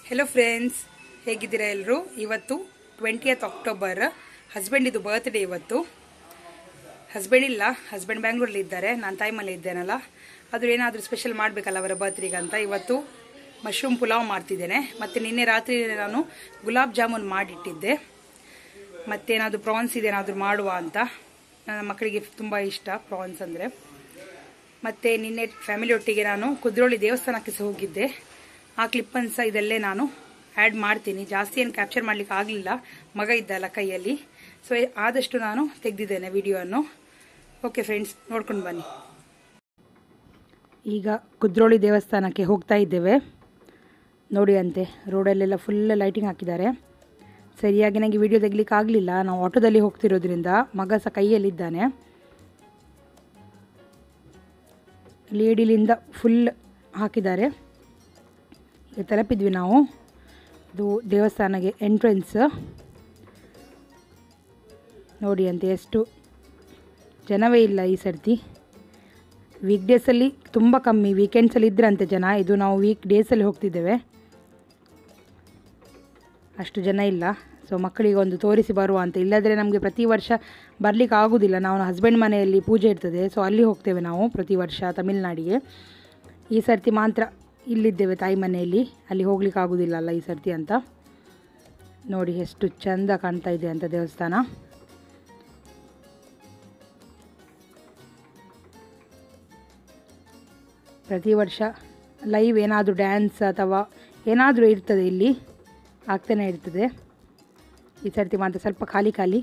hello friends ಹೇಗಿದ್ದೀರಾ ಎಲ್ಲರೂ ಇವತ್ತು ಟ್ವೆಂಟಿಯತ್ ಅಕ್ಟೋಬರ್ ಹಸ್ಬೆಂಡ್ ಇದು ಬರ್ತ್ಡೇ ಇವತ್ತು ಹಸ್ಬೆಂಡ್ ಇಲ್ಲ ಹಸ್ಬೆಂಡ್ ಬ್ಯಾಂಗ್ಳೂರಲ್ಲಿ ಇದ್ದಾರೆ ನಾನು ತಾಯಿ ಮನೆ ಇದ್ದೇನಲ್ಲ ಅದು ಏನಾದರೂ ಸ್ಪೆಷಲ್ ಮಾಡಬೇಕಲ್ಲ ಅವರ ಬರ್ತ್ಡೇಗೆ ಅಂತ ಇವತ್ತು ಮಶ್ರೂಮ್ ಪುಲಾವ್ ಮಾಡ್ತಿದ್ದೇನೆ ಮತ್ತು ನಿನ್ನೆ ರಾತ್ರಿ ನಾನು ಗುಲಾಬ್ ಜಾಮೂನ್ ಮಾಡಿಟ್ಟಿದ್ದೆ ಮತ್ತೇನಾದರೂ ಪ್ರಾನ್ಸ್ ಇದೇನಾದರೂ ಮಾಡುವ ಅಂತ ನನ್ನ ಮಕ್ಕಳಿಗೆ ತುಂಬ ಇಷ್ಟ ಪ್ರಾನ್ಸ್ ಅಂದರೆ ಮತ್ತು ನಿನ್ನೆ ಫ್ಯಾಮಿಲಿ ಒಟ್ಟಿಗೆ ನಾನು ಕುದ್ರೋಳಿ ದೇವಸ್ಥಾನಕ್ಕೆ ಸಹ ಹೋಗಿದ್ದೆ ಆ ಕ್ಲಿಪ್ಪನ್ನು ಸಹ ಇದಲ್ಲೇ ನಾನು ಆ್ಯಡ್ ಮಾಡ್ತೀನಿ ಜಾಸ್ತಿ ಏನು ಕ್ಯಾಪ್ಚರ್ ಮಾಡ್ಲಿಕ್ಕೆ ಆಗಲಿಲ್ಲ ಮಗ ಇದ್ದಲ್ಲ ಕೈಯಲ್ಲಿ ಸೊ ಆದಷ್ಟು ನಾನು ತೆಗೆದಿದ್ದೇನೆ ವಿಡಿಯೋವನ್ನು ಓಕೆ ಫ್ರೆಂಡ್ಸ್ ನೋಡ್ಕೊಂಡು ಬನ್ನಿ ಈಗ ಕುದ್ರೋಳಿ ದೇವಸ್ಥಾನಕ್ಕೆ ಹೋಗ್ತಾ ಇದ್ದೇವೆ ನೋಡಿ ಅಂತೆ ರೋಡಲ್ಲೆಲ್ಲ ಫುಲ್ ಲೈಟಿಂಗ್ ಹಾಕಿದ್ದಾರೆ ಸರಿಯಾಗಿ ನನಗೆ ವಿಡಿಯೋ ತೆಗಿಲಿಕ್ಕೆ ಆಗಲಿಲ್ಲ ನಾವು ಆಟೋದಲ್ಲಿ ಹೋಗ್ತಿರೋದ್ರಿಂದ ಮಗ ಸಹ ಕೈಯಲ್ಲಿದ್ದಾನೆ ಲೇಡಿಲಿಂದ ಫುಲ್ ಹಾಕಿದ್ದಾರೆ ಈಗ ತಲುಪಿದ್ವಿ ನಾವು ಇದು ದೇವಸ್ಥಾನಕ್ಕೆ ಎಂಟ್ರೆನ್ಸ್ ನೋಡಿ ಅಂತ ಎಷ್ಟು ಜನವೇ ಇಲ್ಲ ಈ ಸರ್ತಿ ವೀಕ್ ಡೇಸಲ್ಲಿ ತುಂಬ ಕಮ್ಮಿ ವೀಕೆಂಡ್ಸಲ್ಲಿ ಇದ್ರಂತೆ ಜನ ಇದು ನಾವು ವೀಕ್ ಡೇಸಲ್ಲಿ ಹೋಗ್ತಿದ್ದೇವೆ ಅಷ್ಟು ಜನ ಇಲ್ಲ ಸೊ ಮಕ್ಕಳಿಗೆ ಒಂದು ತೋರಿಸಿ ಬರುವ ಅಂತ ಇಲ್ಲದ್ರೆ ನಮಗೆ ಪ್ರತಿ ವರ್ಷ ಬರಲಿಕ್ಕೆ ಆಗೋದಿಲ್ಲ ನಾವು ಹಸ್ಬೆಂಡ್ ಮನೆಯಲ್ಲಿ ಪೂಜೆ ಇರ್ತದೆ ಸೊ ಅಲ್ಲಿ ಹೋಗ್ತೇವೆ ನಾವು ಪ್ರತಿ ವರ್ಷ ತಮಿಳ್ನಾಡಿಗೆ ಈ ಸರ್ತಿ ಮಾತ್ರ ಇಲ್ಲಿದ್ದೇವೆ ತಾಯಿ ಮನೆಯಲ್ಲಿ ಅಲ್ಲಿ ಹೋಗ್ಲಿಕ್ಕೆ ಆಗೋದಿಲ್ಲ ಅಲ್ಲ ಈ ಸರ್ತಿ ಅಂತ ನೋಡಿ ಎಷ್ಟು ಚೆಂದ ಕಾಣ್ತಾ ಇದೆ ಅಂತ ದೇವಸ್ಥಾನ ಪ್ರತಿ ವರ್ಷ ಲೈವ್ ಏನಾದರೂ ಡ್ಯಾನ್ಸ್ ಅಥವಾ ಏನಾದರೂ ಇರ್ತದೆ ಇಲ್ಲಿ ಆಗ್ತಾನೆ ಇರ್ತದೆ ಈ ಸರ್ತಿ ಮಾತ್ರ ಸ್ವಲ್ಪ ಖಾಲಿ ಖಾಲಿ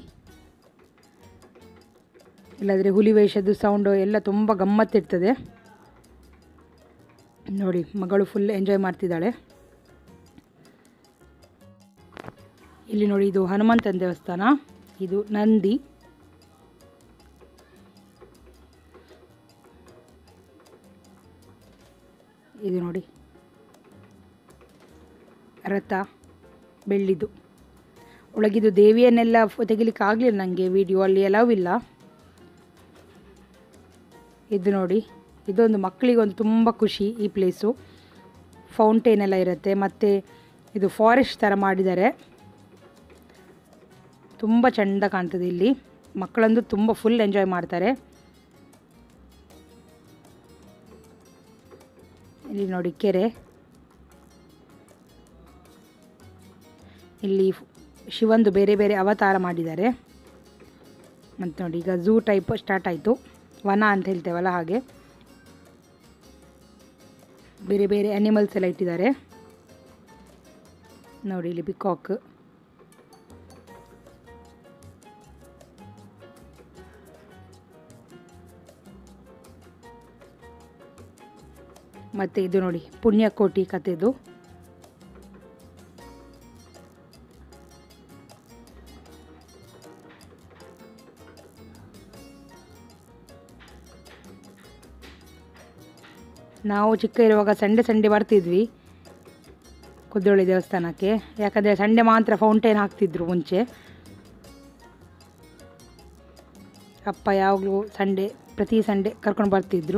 ಇಲ್ಲಾಂದರೆ ಹುಲಿ ವೇಷದ್ದು ಸೌಂಡು ಎಲ್ಲ ತುಂಬ ಗಮ್ಮತ್ತಿರ್ತದೆ ನೋಡಿ ಮಗಳು ಫುಲ್ ಎಂಜಾಯ್ ಮಾಡ್ತಿದ್ದಾಳೆ ಇಲ್ಲಿ ನೋಡಿ ಇದು ಹನುಮಂತನ ದೇವಸ್ಥಾನ ಇದು ನಂದಿ ಇದು ನೋಡಿ ರಥ ಬೆಳ್ಳಿದು ಒಳಗಿದು ದೇವಿಯನ್ನೆಲ್ಲ ಫೊ- ತೆಗಿಲಿಕ್ಕೆ ಆಗಲಿಲ್ಲ ನನಗೆ ವಿಡಿಯೋ ಅಲ್ಲಿ ಎಲ್ಲವೂ ಇಲ್ಲ ಇದು ನೋಡಿ ಇದೊಂದು ಮಕ್ಕಳಿಗೊಂದು ತುಂಬ ಖುಷಿ ಈ ಪ್ಲೇಸು ಫೌಂಟೇನ್ ಎಲ್ಲ ಇರುತ್ತೆ ಮತ್ತು ಇದು ಫಾರೆಸ್ಟ್ ಥರ ಮಾಡಿದ್ದಾರೆ ತುಂಬ ಚೆಂದ ಕಾಣ್ತದೆ ಇಲ್ಲಿ ಮಕ್ಕಳಂದು ತುಂಬ ಫುಲ್ ಎಂಜಾಯ್ ಮಾಡ್ತಾರೆ ಇಲ್ಲಿ ನೋಡಿ ಕೆರೆ ಇಲ್ಲಿ ಫ್- ಶಿವಂದು ಬೇರೆ ಬೇರೆ ಅವತಾರ ಮಾಡಿದ್ದಾರೆ ಮತ್ತು ನೋಡಿ ಈಗ ಝೂ ಟೈಪ್ ಸ್ಟಾರ್ಟ್ ಆಯಿತು ವನ ಅಂತ ಹೇಳ್ತೇವಲ್ಲ ಹಾಗೆ ಬೇರೆ ಬೇರೆ ಅನಿಮಲ್ಸ್ ಎಲ್ಲ ಇಟ್ಟಿದ್ದಾರೆ ನೋಡಿ ಇಲ್ಲಿ ಪಿಕಾಕ್ ಮತ್ತು ಇದು ನೋಡಿ ಪುಣ್ಯಕೋಟಿ ಕಥೆದು ನಾವು ಚಿಕ್ಕ ಇರುವಾಗ ಸಂಡೆ ಸಂಡೆ ಬರ್ತಿದ್ವಿ ಕುದ್ರೋಳಿ ದೇವಸ್ಥಾನಕ್ಕೆ ಯಾಕಂದರೆ ಸಂಡೆ ಮಾತ್ರ ಫೌಂಟೇನ್ ಹಾಕ್ತಿದ್ರು ಮುಂಚೆ ಅಪ್ಪ ಯಾವಾಗಲೂ ಸಂಡೆ ಪ್ರತಿ ಸಂಡೆ ಕರ್ಕೊಂಡು ಬರ್ತಿದ್ರು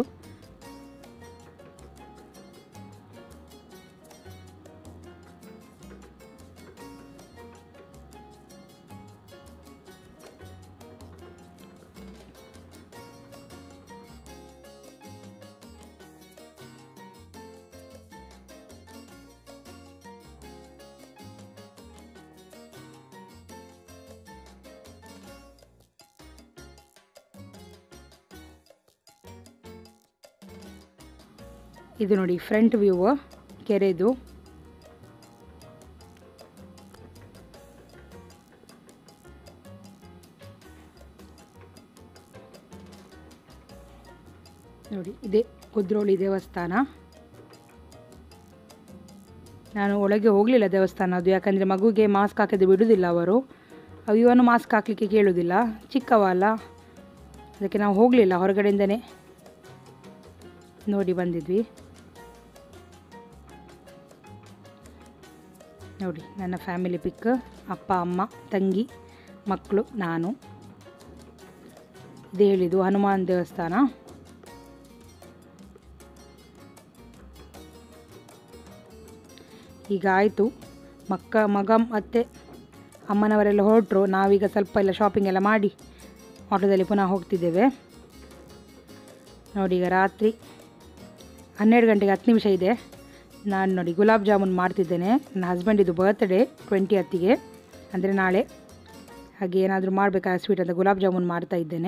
ಇದು ನೋಡಿ ಫ್ರಂಟ್ ವ್ಯೂ ಕೆರೆದು ನೋಡಿ ಇದೇ ಕುದ್ರೋಳಿ ದೇವಸ್ಥಾನ ನಾನು ಒಳಗೆ ಹೋಗಲಿಲ್ಲ ದೇವಸ್ಥಾನ ಅದು ಯಾಕಂದರೆ ಮಗುಗೆ ಮಾಸ್ಕ್ ಹಾಕಿದ್ರೆ ಬಿಡುವುದಿಲ್ಲ ಅವರು ಅವು ಇವನು ಮಾಸ್ಕ್ ಹಾಕಲಿಕ್ಕೆ ಕೇಳುವುದಿಲ್ಲ ಚಿಕ್ಕವ ಅಲ್ಲ ಅದಕ್ಕೆ ನಾವು ಹೋಗಲಿಲ್ಲ ಹೊರಗಡೆಯಿಂದನೇ ನೋಡಿ ಬಂದಿದ್ವಿ ನೋಡಿ ನನ್ನ ಫ್ಯಾಮಿಲಿ ಪಿಕ್ ಅಪ್ಪ ಅಮ್ಮ ತಂಗಿ ಮಕ್ಕಳು ನಾನು ಇದು ಹೇಳಿದ್ದು ಹನುಮಾನ್ ದೇವಸ್ಥಾನ ಈಗ ಆಯಿತು ಮಕ್ಕ ಮಗ ಮತ್ತು ಅಮ್ಮನವರೆಲ್ಲ ಹೊರಟರು ನಾವೀಗ ಸ್ವಲ್ಪ ಎಲ್ಲ ಶಾಪಿಂಗ್ ಎಲ್ಲ ಮಾಡಿ ಆಟೋದಲ್ಲಿ ಪುನಃ ಹೋಗ್ತಿದ್ದೇವೆ ನೋಡಿ ಈಗ ರಾತ್ರಿ ಹನ್ನೆರಡು ಗಂಟೆಗೆ ಹತ್ತು ನಿಮಿಷ ಇದೆ ನಾನು ನೋಡಿ ಗುಲಾಬ್ ಜಾಮೂನ್ ಮಾಡ್ತಿದ್ದೇನೆ ನನ್ನ ಹಸ್ಬೆಂಡಿದು ಬರ್ತ್ಡೇ ಟ್ವೆಂಟಿ ಹತ್ತಿಗೆ ಅಂದರೆ ನಾಳೆ ಹಾಗೆ ಏನಾದರೂ ಮಾಡಬೇಕಾ ಸ್ವೀಟ್ ಅಂತ ಗುಲಾಬ್ ಜಾಮೂನ್ ಮಾಡ್ತಾ ಇದ್ದೇನೆ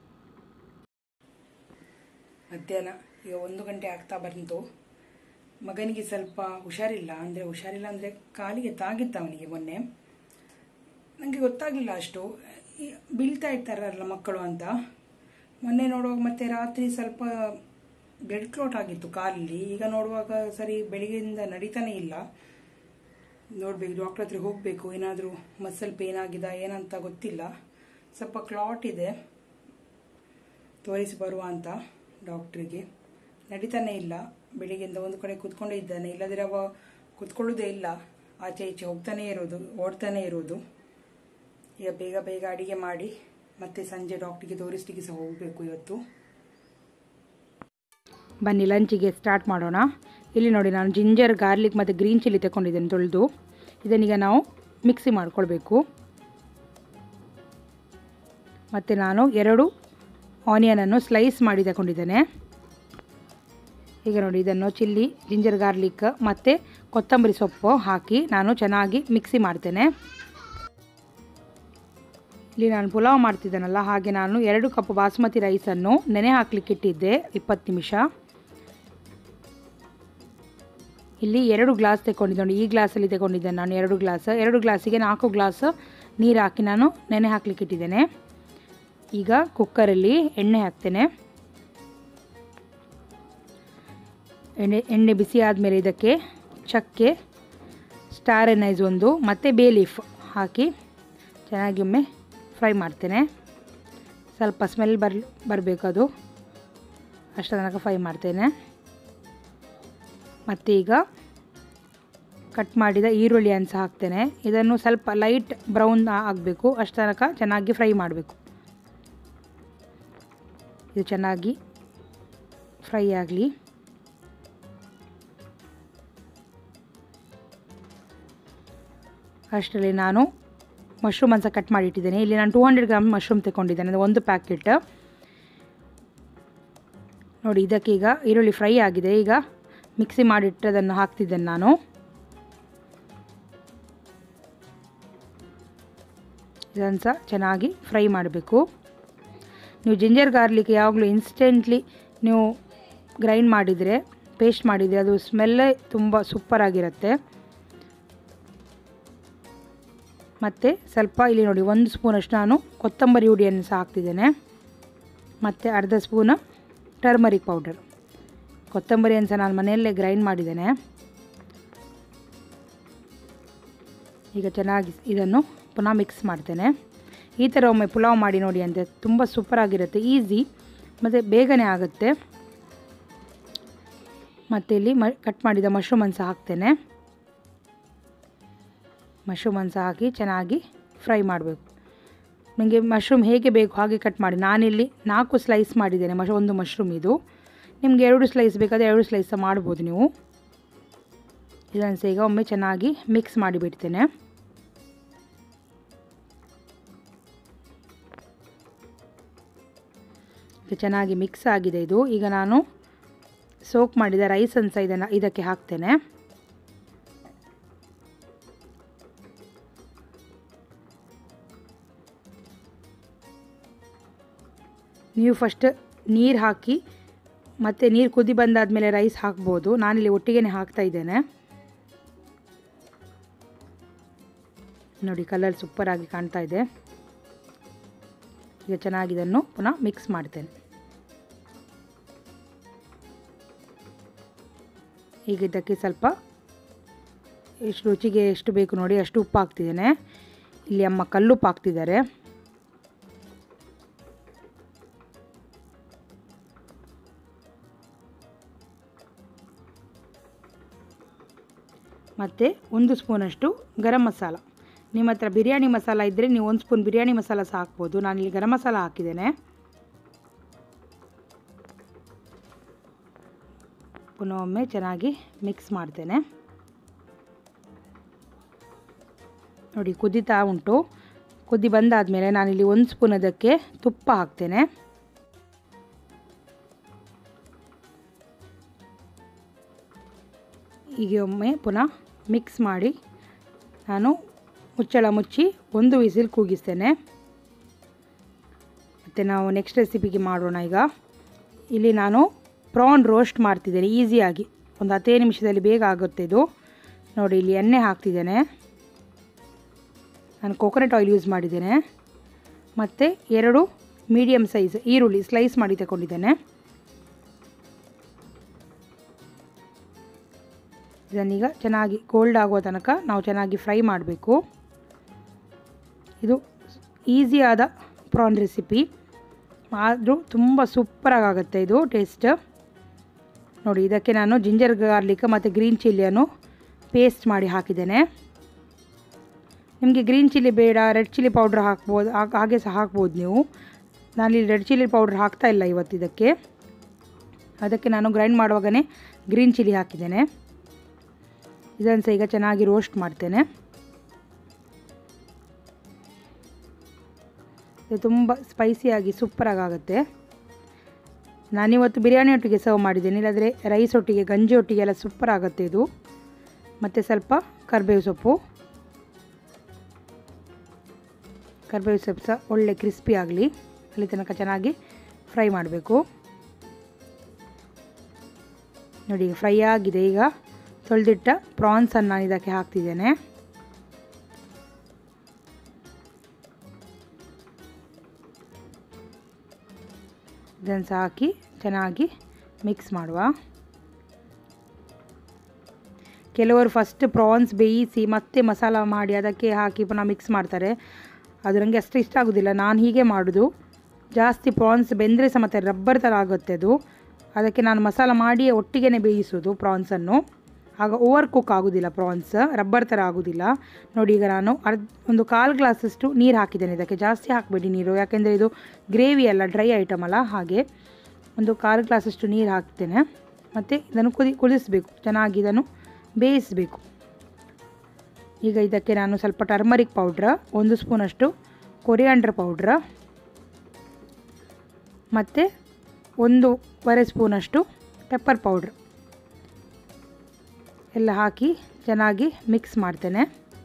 ಮಧ್ಯಾಹ್ನ ಈಗ ಒಂದು ಗಂಟೆ ಆಗ್ತಾ ಬಂತು ಮಗನಿಗೆ ಸ್ವಲ್ಪ ಹುಷಾರಿಲ್ಲ ಅಂದರೆ ಹುಷಾರಿಲ್ಲ ಅಂದರೆ ಕಾಲಿಗೆ ತಾಗಿತ್ತು ಅವನಿಗೆ ಮೊನ್ನೆ ನನಗೆ ಗೊತ್ತಾಗಲಿಲ್ಲ ಅಷ್ಟು ಈ ಬೀಳ್ತಾ ಇರ್ತಾರಲ್ಲ ಮಕ್ಕಳು ಅಂತ ಮೊನ್ನೆ ನೋಡುವಾಗ ಮತ್ತೆ ರಾತ್ರಿ ಸ್ವಲ್ಪ ಬ್ಲಡ್ ಕ್ಲೋಟ್ ಆಗಿತ್ತು ಕಾಲಲ್ಲಿ ಈಗ ನೋಡುವಾಗ ಸರಿ ಬೆಳಿಗ್ಗೆಯಿಂದ ನಡೀತಾನೆ ಇಲ್ಲ ನೋಡಬೇಕು ಡಾಕ್ಟರ್ ಹತ್ರ ಹೋಗಬೇಕು ಏನಾದರೂ ಮಸಲ್ ಪೇನ್ ಆಗಿದೆ ಏನಂತ ಗೊತ್ತಿಲ್ಲ ಸ್ವಲ್ಪ ಕ್ಲಾಟ್ ಇದೆ ತೋರಿಸಿ ಬರುವ ಅಂತ ಡಾಕ್ಟ್ರಿಗೆ ನಡೀತಾನೆ ಇಲ್ಲ ಬೆಳಿಗ್ಗೆಯಿಂದ ಒಂದು ಕಡೆ ಕೂತ್ಕೊಂಡೇ ಇದ್ದಾನೆ ಇಲ್ಲದ್ರೆ ಅವ ಕೂತ್ಕೊಳ್ಳೋದೇ ಇಲ್ಲ ಆಚೆ ಈಚೆ ಹೋಗ್ತಾನೆ ಇರೋದು ಓಡ್ತಾನೆ ಇರೋದು ಈಗ ಬೇಗ ಬೇಗ ಅಡಿಗೆ ಮಾಡಿ ಮತ್ತೆ ಸಂಜೆ ಡಾಕ್ಟ್ರಿಗೆ ತೋರಿಸ್ಲಿಕ್ಕೆ ಸಹ ಹೋಗಬೇಕು ಇವತ್ತು ಬನ್ನಿ ಲಂಚಿಗೆ ಸ್ಟಾರ್ಟ್ ಮಾಡೋಣ ಇಲ್ಲಿ ನೋಡಿ ನಾನು ಜಿಂಜರ್ ಗಾರ್ಲಿಕ್ ಮತ್ತು ಗ್ರೀನ್ ಚಿಲ್ಲಿ ತಗೊಂಡಿದ್ದೇನೆ ತೊಳೆದು ಇದನ್ನೀಗ ನಾವು ಮಿಕ್ಸಿ ಮಾಡ್ಕೊಳ್ಬೇಕು ಮತ್ತು ನಾನು ಎರಡು ಆನಿಯನನ್ನು ಸ್ಲೈಸ್ ಮಾಡಿ ತಗೊಂಡಿದ್ದೇನೆ ಈಗ ನೋಡಿ ಇದನ್ನು ಚಿಲ್ಲಿ ಜಿಂಜರ್ ಗಾರ್ಲಿಕ್ ಮತ್ತು ಕೊತ್ತಂಬರಿ ಸೊಪ್ಪು ಹಾಕಿ ನಾನು ಚೆನ್ನಾಗಿ ಮಿಕ್ಸಿ ಮಾಡ್ತೇನೆ ಇಲ್ಲಿ ನಾನು ಪುಲಾವ್ ಮಾಡ್ತಿದ್ದೇನಲ್ಲ ಹಾಗೆ ನಾನು ಎರಡು ಕಪ್ ಬಾಸ್ಮತಿ ರೈಸನ್ನು ನೆನೆ ಹಾಕ್ಲಿಕ್ಕೆ ಇಟ್ಟಿದ್ದೆ ಇಪ್ಪತ್ತು ನಿಮಿಷ ಇಲ್ಲಿ ಎರಡು ಗ್ಲಾಸ್ ತಗೊಂಡಿದ್ದೆ ನೋಡಿ ಈ ಗ್ಲಾಸಲ್ಲಿ ತಗೊಂಡಿದ್ದೇನೆ ನಾನು ಎರಡು ಗ್ಲಾಸ್ ಎರಡು ಗ್ಲಾಸಿಗೆ ನಾಲ್ಕು ಗ್ಲಾಸ್ ನೀರು ಹಾಕಿ ನಾನು ನೆನೆ ಹಾಕ್ಲಿಕ್ಕೆ ಇಟ್ಟಿದ್ದೇನೆ ಈಗ ಕುಕ್ಕರಲ್ಲಿ ಎಣ್ಣೆ ಹಾಕ್ತೇನೆ ಎಣ್ಣೆ ಎಣ್ಣೆ ಬಿಸಿ ಆದಮೇಲೆ ಇದಕ್ಕೆ ಚಕ್ಕೆ ಸ್ಟಾರ್ ಎನೈಸ್ ಒಂದು ಮತ್ತು ಬೇ ಲೀಫ್ ಹಾಕಿ ಚೆನ್ನಾಗಿ ಒಮ್ಮೆ ಫ್ರೈ ಮಾಡ್ತೇನೆ ಸ್ವಲ್ಪ ಸ್ಮೆಲ್ ಬರ್ ಬರಬೇಕು ಅದು ಅಷ್ಟು ತನಕ ಫ್ರೈ ಮಾಡ್ತೇನೆ ಮತ್ತು ಈಗ ಕಟ್ ಮಾಡಿದ ಈರುಳ್ಳಿ ಅನ್ಸ ಹಾಕ್ತೇನೆ ಇದನ್ನು ಸ್ವಲ್ಪ ಲೈಟ್ ಬ್ರೌನ್ ಆಗಬೇಕು ಅಷ್ಟು ತನಕ ಚೆನ್ನಾಗಿ ಫ್ರೈ ಮಾಡಬೇಕು ಇದು ಚೆನ್ನಾಗಿ ಫ್ರೈ ಆಗಲಿ ಅಷ್ಟರಲ್ಲಿ ನಾನು ಮಶ್ರೂಮ್ ಅನ್ಸ ಕಟ್ ಮಾಡಿ ಇಟ್ಟಿದ್ದೇನೆ ಇಲ್ಲಿ ನಾನು ಟೂ ಹಂಡ್ರೆಡ್ ಗ್ರಾಮ್ ಮಶ್ರೂಮ್ ತಗೊಂಡಿದ್ದೇನೆ ಅದು ಒಂದು ಪ್ಯಾಕೆಟ್ ನೋಡಿ ಇದಕ್ಕೆ ಈಗ ಈರುಳ್ಳಿ ಫ್ರೈ ಆಗಿದೆ ಈಗ ಮಿಕ್ಸಿ ಮಾಡಿಟ್ಟದನ್ನು ಹಾಕ್ತಿದ್ದೇನೆ ನಾನು ಇದನ್ನು ಸಹ ಚೆನ್ನಾಗಿ ಫ್ರೈ ಮಾಡಬೇಕು ನೀವು ಜಿಂಜರ್ ಗಾರ್ಲಿಕ್ ಯಾವಾಗಲೂ ಇನ್ಸ್ಟೆಂಟ್ಲಿ ನೀವು ಗ್ರೈಂಡ್ ಮಾಡಿದರೆ ಪೇಸ್ಟ್ ಮಾಡಿದರೆ ಅದು ಸ್ಮೆಲ್ಲೇ ತುಂಬ ಸೂಪರಾಗಿರುತ್ತೆ ಮತ್ತು ಸ್ವಲ್ಪ ಇಲ್ಲಿ ನೋಡಿ ಒಂದು ಸ್ಪೂನಷ್ಟು ನಾನು ಕೊತ್ತಂಬರಿ ಹುಡಿಯನ್ನು ಸಹ ಹಾಕ್ತಿದ್ದೇನೆ ಮತ್ತು ಅರ್ಧ ಸ್ಪೂನ್ ಟರ್ಮರಿಕ್ ಪೌಡರ್ ಕೊತ್ತಂಬರಿಯನ್ನು ಸಹ ನಾನು ಮನೆಯಲ್ಲೇ ಗ್ರೈಂಡ್ ಮಾಡಿದ್ದೇನೆ ಈಗ ಚೆನ್ನಾಗಿ ಇದನ್ನು ಪುನಃ ಮಿಕ್ಸ್ ಮಾಡ್ತೇನೆ ಈ ಥರ ಒಮ್ಮೆ ಪುಲಾವ್ ಮಾಡಿ ನೋಡಿ ಅಂತೆ ತುಂಬ ಸೂಪರಾಗಿರುತ್ತೆ ಈಸಿ ಮತ್ತು ಬೇಗನೆ ಆಗುತ್ತೆ ಮತ್ತು ಇಲ್ಲಿ ಮ ಕಟ್ ಮಾಡಿದ ಮಶ್ರೂಮನ್ನು ಸಹ ಹಾಕ್ತೇನೆ ಮಶ್ರೂಮನ್ನು ಸಹ ಹಾಕಿ ಚೆನ್ನಾಗಿ ಫ್ರೈ ಮಾಡಬೇಕು ನನಗೆ ಮಶ್ರೂಮ್ ಹೇಗೆ ಬೇಕು ಹಾಗೆ ಕಟ್ ಮಾಡಿ ನಾನಿಲ್ಲಿ ನಾಲ್ಕು ಸ್ಲೈಸ್ ಮಾಡಿದ್ದೇನೆ ಮಶ್ ಒಂದು ಮಶ್ರೂಮ್ ಇದು ನಿಮಗೆ ಎರಡು ಸ್ಲೈಸ್ ಬೇಕಾದರೆ ಎರಡು ಸ್ಲೈಸ್ ಸಹ ಮಾಡ್ಬೋದು ನೀವು ಇದನ್ನು ಸಹ ಈಗ ಒಮ್ಮೆ ಚೆನ್ನಾಗಿ ಮಿಕ್ಸ್ ಮಾಡಿಬಿಡ್ತೇನೆ ಈಗ ಚೆನ್ನಾಗಿ ಮಿಕ್ಸ್ ಆಗಿದೆ ಇದು ಈಗ ನಾನು ಸೋಕ್ ಮಾಡಿದ ರೈಸನ್ನು ಸಹ ಇದನ್ನು ಇದಕ್ಕೆ ಹಾಕ್ತೇನೆ ನೀವು ಫಸ್ಟ್ ನೀರು ಹಾಕಿ ಮತ್ತು ನೀರು ಕುದಿ ಬಂದಾದಮೇಲೆ ರೈಸ್ ಹಾಕ್ಬೋದು ನಾನಿಲ್ಲಿ ಒಟ್ಟಿಗೆ ಹಾಕ್ತಾ ಇದ್ದೇನೆ ನೋಡಿ ಕಲರ್ ಸೂಪರಾಗಿ ಕಾಣ್ತಾ ಇದೆ ಈಗ ಚೆನ್ನಾಗಿ ಇದನ್ನು ಪುನಃ ಮಿಕ್ಸ್ ಮಾಡ್ತೇನೆ ಈಗ ಇದಕ್ಕೆ ಸ್ವಲ್ಪ ಎಷ್ಟು ರುಚಿಗೆ ಎಷ್ಟು ಬೇಕು ನೋಡಿ ಅಷ್ಟು ಉಪ್ಪು ಹಾಕ್ತಿದ್ದೇನೆ ಇಲ್ಲಿ ಅಮ್ಮ ಕಲ್ಲುಪ್ಪು ಹಾಕ್ತಿದ್ದಾರೆ ಮತ್ತು ಒಂದು ಸ್ಪೂನಷ್ಟು ಗರಂ ಮಸಾಲ ನಿಮ್ಮ ಹತ್ರ ಬಿರಿಯಾನಿ ಮಸಾಲ ಇದ್ದರೆ ನೀವು ಒಂದು ಸ್ಪೂನ್ ಬಿರಿಯಾನಿ ಮಸಾಲ ಸಹ ಹಾಕ್ಬೋದು ನಾನಿಲ್ಲಿ ಗರಂ ಮಸಾಲ ಹಾಕಿದ್ದೇನೆ ಪುನಃ ಒಮ್ಮೆ ಚೆನ್ನಾಗಿ ಮಿಕ್ಸ್ ಮಾಡ್ತೇನೆ ನೋಡಿ ಕುದೀತಾ ಉಂಟು ಕುದಿ ಬಂದಾದಮೇಲೆ ನಾನಿಲ್ಲಿ ಒಂದು ಸ್ಪೂನ್ ಅದಕ್ಕೆ ತುಪ್ಪ ಹಾಕ್ತೇನೆ ಹೀಗೆ ಒಮ್ಮೆ ಪುನಃ ಮಿಕ್ಸ್ ಮಾಡಿ ನಾನು ಮುಚ್ಚಳ ಮುಚ್ಚಿ ಒಂದು ವಿಸಿಲ್ ಕೂಗಿಸ್ತೇನೆ ಮತ್ತು ನಾವು ನೆಕ್ಸ್ಟ್ ರೆಸಿಪಿಗೆ ಮಾಡೋಣ ಈಗ ಇಲ್ಲಿ ನಾನು ಪ್ರಾನ್ ರೋಸ್ಟ್ ಮಾಡ್ತಿದ್ದೇನೆ ಈಸಿಯಾಗಿ ಒಂದು ಹತ್ತೇ ನಿಮಿಷದಲ್ಲಿ ಬೇಗ ಆಗುತ್ತೆ ಇದು ನೋಡಿ ಇಲ್ಲಿ ಎಣ್ಣೆ ಹಾಕ್ತಿದ್ದೇನೆ ನಾನು ಕೋಕೋನಟ್ ಆಯಿಲ್ ಯೂಸ್ ಮಾಡಿದ್ದೇನೆ ಮತ್ತು ಎರಡು ಮೀಡಿಯಮ್ ಸೈಜ್ ಈರುಳ್ಳಿ ಸ್ಲೈಸ್ ಮಾಡಿ ತಗೊಂಡಿದ್ದೇನೆ ಇದನ್ನೀಗ ಚೆನ್ನಾಗಿ ಗೋಲ್ಡ್ ಆಗುವ ತನಕ ನಾವು ಚೆನ್ನಾಗಿ ಫ್ರೈ ಮಾಡಬೇಕು ಇದು ಈಸಿಯಾದ ಪ್ರಾನ್ ರೆಸಿಪಿ ಆದರೂ ತುಂಬ ಸೂಪರಾಗಿ ಆಗುತ್ತೆ ಇದು ಟೇಸ್ಟ್ ನೋಡಿ ಇದಕ್ಕೆ ನಾನು ಜಿಂಜರ್ ಗಾರ್ಲಿಕ್ ಮತ್ತು ಗ್ರೀನ್ ಚಿಲ್ಲಿಯನ್ನು ಪೇಸ್ಟ್ ಮಾಡಿ ಹಾಕಿದ್ದೇನೆ ನಿಮಗೆ ಗ್ರೀನ್ ಚಿಲ್ಲಿ ಬೇಡ ರೆಡ್ ಚಿಲ್ಲಿ ಪೌಡ್ರ್ ಹಾಕ್ಬೋದು ಹಾಗೆ ಸಹ ಹಾಕ್ಬೋದು ನೀವು ನಾನಿಲ್ಲಿ ರೆಡ್ ಚಿಲ್ಲಿ ಪೌಡ್ರ್ ಹಾಕ್ತಾ ಇಲ್ಲ ಇವತ್ತು ಇದಕ್ಕೆ ಅದಕ್ಕೆ ನಾನು ಗ್ರೈಂಡ್ ಮಾಡುವಾಗಲೇ ಗ್ರೀನ್ ಚಿಲ್ಲಿ ಹಾಕಿದ್ದೇನೆ ಇದನ್ನು ಸಹ ಈಗ ಚೆನ್ನಾಗಿ ರೋಸ್ಟ್ ಮಾಡ್ತೇನೆ ಇದು ತುಂಬ ಸ್ಪೈಸಿಯಾಗಿ ಸೂಪರಾಗಿ ಆಗುತ್ತೆ ನಾನಿವತ್ತು ಬಿರಿಯಾನಿ ಒಟ್ಟಿಗೆ ಸರ್ವ್ ಮಾಡಿದ್ದೇನೆ ಇಲ್ಲಾಂದರೆ ರೈಸ್ ಒಟ್ಟಿಗೆ ಗಂಜಿ ಒಟ್ಟಿಗೆ ಎಲ್ಲ ಸೂಪರ್ ಆಗುತ್ತೆ ಇದು ಮತ್ತು ಸ್ವಲ್ಪ ಕರಿಬೇವು ಸೊಪ್ಪು ಕರಿಬೇವು ಸೊಪ್ಪು ಸಹ ಒಳ್ಳೆ ಕ್ರಿಸ್ಪಿ ಆಗಲಿ ಅಲ್ಲಿ ತನಕ ಚೆನ್ನಾಗಿ ಫ್ರೈ ಮಾಡಬೇಕು ನೋಡಿ ಫ್ರೈ ಆಗಿದೆ ಈಗ ತೊಳೆದಿಟ್ಟ ಪ್ರಾನ್ಸನ್ನು ನಾನು ಇದಕ್ಕೆ ಹಾಕ್ತಿದ್ದೇನೆ ಇದನ್ನು ಸಹ ಹಾಕಿ ಚೆನ್ನಾಗಿ ಮಿಕ್ಸ್ ಮಾಡುವ ಕೆಲವರು ಫಸ್ಟ್ ಪ್ರಾನ್ಸ್ ಬೇಯಿಸಿ ಮತ್ತೆ ಮಸಾಲ ಮಾಡಿ ಅದಕ್ಕೆ ಹಾಕಿ ಪುನಃ ಮಿಕ್ಸ್ ಮಾಡ್ತಾರೆ ಅದು ನನಗೆ ಅಷ್ಟು ಇಷ್ಟ ಆಗೋದಿಲ್ಲ ನಾನು ಹೀಗೆ ಮಾಡೋದು ಜಾಸ್ತಿ ಪ್ರಾನ್ಸ್ ಬೆಂದರೆ ಸಹ ಮತ್ತು ರಬ್ಬರ್ ಥರ ಆಗುತ್ತೆ ಅದು ಅದಕ್ಕೆ ನಾನು ಮಸಾಲ ಮಾಡಿ ಒಟ್ಟಿಗೆ ಬೇಯಿಸೋದು ಪ್ರಾನ್ಸನ್ನು ಆಗ ಓವರ್ ಕುಕ್ ಆಗೋದಿಲ್ಲ ಪ್ರಾನ್ಸ್ ರಬ್ಬರ್ ಥರ ಆಗೋದಿಲ್ಲ ನೋಡಿ ಈಗ ನಾನು ಅರ್ಧ ಒಂದು ಕಾಲು ಗ್ಲಾಸಷ್ಟು ನೀರು ಹಾಕಿದ್ದೇನೆ ಇದಕ್ಕೆ ಜಾಸ್ತಿ ಹಾಕಬೇಡಿ ನೀರು ಯಾಕೆಂದರೆ ಇದು ಗ್ರೇವಿ ಅಲ್ಲ ಡ್ರೈ ಐಟಮ್ ಅಲ್ಲ ಹಾಗೆ ಒಂದು ಕಾಲು ಗ್ಲಾಸಷ್ಟು ನೀರು ಹಾಕ್ತೇನೆ ಮತ್ತು ಇದನ್ನು ಕುದಿ ಕುದಿಸಬೇಕು ಚೆನ್ನಾಗಿ ಇದನ್ನು ಬೇಯಿಸಬೇಕು ಈಗ ಇದಕ್ಕೆ ನಾನು ಸ್ವಲ್ಪ ಟರ್ಮರಿಕ್ ಪೌಡ್ರ ಒಂದು ಸ್ಪೂನಷ್ಟು ಕೊರಿಯಾಂಡ್ರ್ ಪೌಡ್ರ ಮತ್ತು ಒಂದೂವರೆ ಸ್ಪೂನಷ್ಟು ಪೆಪ್ಪರ್ ಪೌಡ್ರ್ ಎಲ್ಲ ಹಾಕಿ ಚೆನ್ನಾಗಿ ಮಿಕ್ಸ್ ಮಾಡ್ತೇನೆ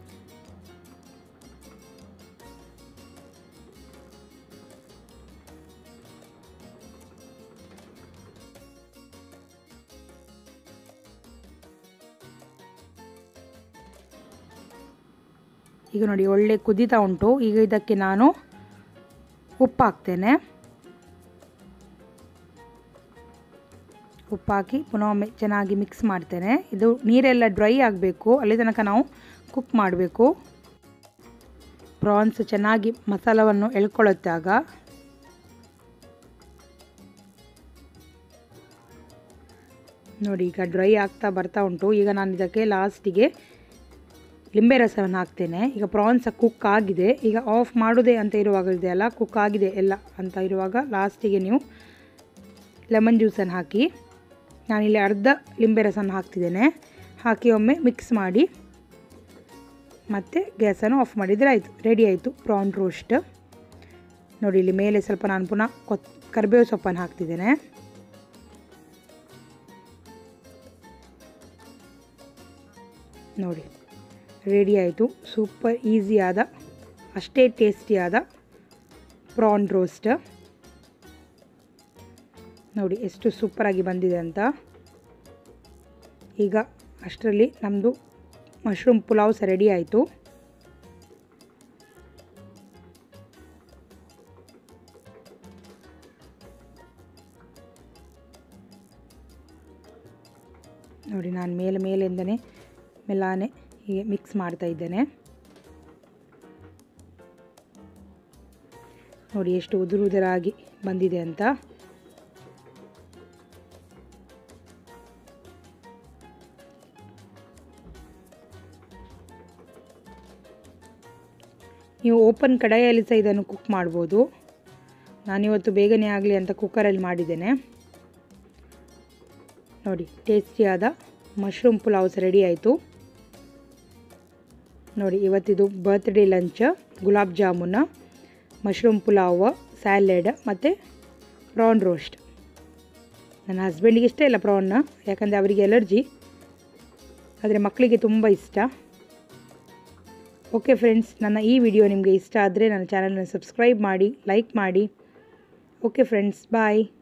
ಈಗ ನೋಡಿ ಒಳ್ಳೆ ಕುದೀತಾ ಉಂಟು ಈಗ ಇದಕ್ಕೆ ನಾನು ಉಪ್ಪು ಹಾಕ್ತೇನೆ ಉಪ್ಪು ಹಾಕಿ ಪುನಃ ಒಮ್ಮೆ ಚೆನ್ನಾಗಿ ಮಿಕ್ಸ್ ಮಾಡ್ತೇನೆ ಇದು ನೀರೆಲ್ಲ ಡ್ರೈ ಆಗಬೇಕು ಅಲ್ಲಿ ತನಕ ನಾವು ಕುಕ್ ಮಾಡಬೇಕು ಪ್ರಾನ್ಸ್ ಚೆನ್ನಾಗಿ ಮಸಾಲವನ್ನು ಎಳ್ಕೊಳ್ಳುತ್ತಾಗ ನೋಡಿ ಈಗ ಡ್ರೈ ಆಗ್ತಾ ಬರ್ತಾ ಉಂಟು ಈಗ ನಾನು ಇದಕ್ಕೆ ಲಾಸ್ಟಿಗೆ ಲಿಂಬೆ ರಸವನ್ನು ಹಾಕ್ತೇನೆ ಈಗ ಪ್ರಾನ್ಸ್ ಕುಕ್ ಆಗಿದೆ ಈಗ ಆಫ್ ಮಾಡೋದೇ ಅಂತ ಇರುವಾಗ ಇದೆಯಲ್ಲ ಕುಕ್ ಆಗಿದೆ ಎಲ್ಲ ಅಂತ ಇರುವಾಗ ಲಾಸ್ಟಿಗೆ ನೀವು ಲೆಮನ್ ಜ್ಯೂಸನ್ನು ಹಾಕಿ ನಾನಿಲ್ಲಿ ಅರ್ಧ ಲಿಂಬೆ ರಸನ ಹಾಕ್ತಿದ್ದೇನೆ ಹಾಕಿ ಒಮ್ಮೆ ಮಿಕ್ಸ್ ಮಾಡಿ ಮತ್ತು ಗ್ಯಾಸನ್ನು ಆಫ್ ಮಾಡಿದರೆ ಆಯಿತು ರೆಡಿ ಆಯಿತು ಪ್ರಾನ್ ರೋಸ್ಟ್ ನೋಡಿ ಇಲ್ಲಿ ಮೇಲೆ ಸ್ವಲ್ಪ ನಾನು ಪುನಃ ಕೊತ್ ಕರಿಬೇವು ಸೊಪ್ಪನ್ನು ಹಾಕ್ತಿದ್ದೇನೆ ನೋಡಿ ರೆಡಿ ಆಯಿತು ಸೂಪರ್ ಈಸಿಯಾದ ಅಷ್ಟೇ ಟೇಸ್ಟಿಯಾದ ಪ್ರಾನ್ ರೋಸ್ಟ್ ನೋಡಿ ಎಷ್ಟು ಸೂಪರಾಗಿ ಬಂದಿದೆ ಅಂತ ಈಗ ಅಷ್ಟರಲ್ಲಿ ನಮ್ಮದು ಮಶ್ರೂಮ್ ಪುಲಾವ್ ಸಹ ರೆಡಿ ಆಯಿತು ನೋಡಿ ನಾನು ಮೇಲೆ ಮೇಲಿಂದನೇ ಮೆಲ್ಲಾನೆ ಹೀಗೆ ಮಿಕ್ಸ್ ಮಾಡ್ತಾ ಇದ್ದೇನೆ ನೋಡಿ ಎಷ್ಟು ಉದುರು ಉದುರಾಗಿ ಬಂದಿದೆ ಅಂತ ನೀವು ಓಪನ್ ಕಡಾಯಲ್ಲಿ ಸಹ ಇದನ್ನು ಕುಕ್ ಮಾಡ್ಬೋದು ನಾನಿವತ್ತು ಬೇಗನೆ ಆಗಲಿ ಅಂತ ಕುಕ್ಕರಲ್ಲಿ ಮಾಡಿದ್ದೇನೆ ನೋಡಿ ಟೇಸ್ಟಿಯಾದ ಮಶ್ರೂಮ್ ಪುಲಾವ್ಸ್ ರೆಡಿ ಆಯಿತು ನೋಡಿ ಇವತ್ತಿದು birthday lunch gulab jamun mushroom pulao salad ಮತ್ತು ಪ್ರಾನ್ ರೋಸ್ಟ್ ನನ್ನ ಹಸ್ಬೆಂಡಿಗೆ ಇಷ್ಟ ಇಲ್ಲ ಪ್ರಾನ್ನ ಯಾಕಂದರೆ ಅವರಿಗೆ ಎಲರ್ಜಿ ಆದರೆ ಮಕ್ಕಳಿಗೆ ತುಂಬ ಇಷ್ಟ ಓಕೆ ಫ್ರೆಂಡ್ಸ್ ನನ್ನ ಈ ವಿಡಿಯೋ ನಿಮಗೆ ಇಷ್ಟ ಆದರೆ ನನ್ನ ಚಾನಲನ್ನು ಸಬ್ಸ್ಕ್ರೈಬ್ ಮಾಡಿ ಲೈಕ್ ಮಾಡಿ ಓಕೆ ಫ್ರೆಂಡ್ಸ್ ಬಾಯ್